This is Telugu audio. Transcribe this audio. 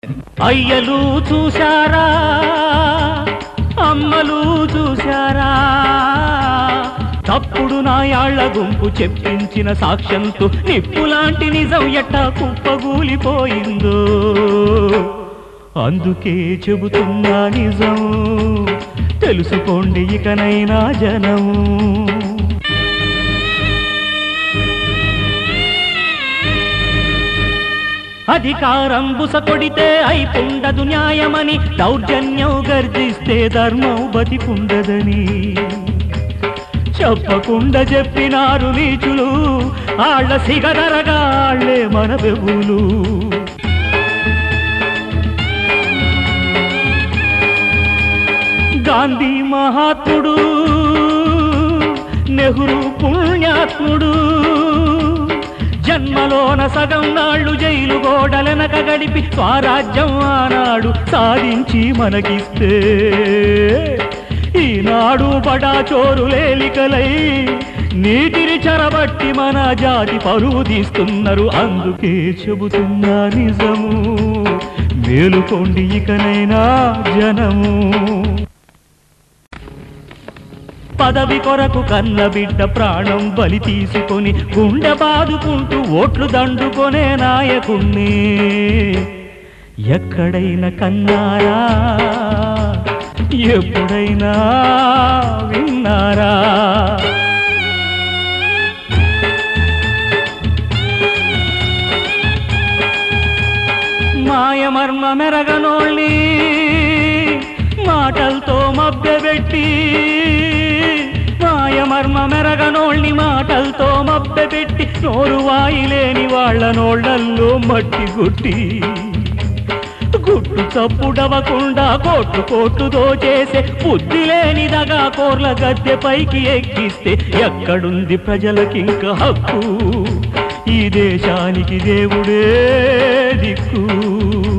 అయ్యలు చూశారా అమ్మలు చూశారా తప్పుడు నాయాళ్ల గుంపు చెప్పించిన సాక్ష్యంతో నిప్పులాంటి నిజం ఎట్టా కుప్పగూలిపోయిందో అందుకే చెబుతున్నా నిజం తెలుసుకోండి ఇకనైనా జనం అధికారం బుస కొడితే అయిపుండదు న్యాయమని దౌర్జన్యం గర్జిస్తే ధర్మం బతికుండదని చెప్పకుండా చెప్పినారు నీచులు ఆళ్ళ సిగదరగా ఆళ్ళే మన బెవులు గాంధీ మహాత్ముడు నెహ్రూ పుణ్యాత్ముడు జన్మలోన సగం నాళ్ళు జైలు గోడలెనక గడిపి స్వరాజ్యం ఆనాడు సాధించి మనకిస్తే ఈనాడు బడా చోరులేలికలై నీటిని చెరబట్టి మన జాతి పరువు తీస్తున్నారు అందుకే చెబుతున్నా నిజము మేలుకోండి ఇకనైనా జనము పదవి కొరకు కన్న బిడ్డ ప్రాణం బలి తీసుకొని గుండె బాదుకుంటూ ఓట్లు దండుకొనే నాయకుణ్ణి ఎక్కడైనా కన్నారా ఎప్పుడైనా విన్నారా మాయమర్మ మెరగనోళ్ళి మాటలతో మభ్యపెట్టి మాయమర్మ మెరగనోళ్ళని మాటలతో మభ్యపెట్టి నోరు వాయిలేని వాళ్ళ నోళ్ళల్లో మట్టి గుట్టి గుట్టు చప్పుడవకుండా కోట్లు కోట్లు దోచేసే బుద్ధి లేనిదగా కోర్ల గద్దె పైకి ఎక్కిస్తే ఎక్కడుంది ప్రజలకింక హక్కు ఈ దేశానికి దేవుడే దిక్కు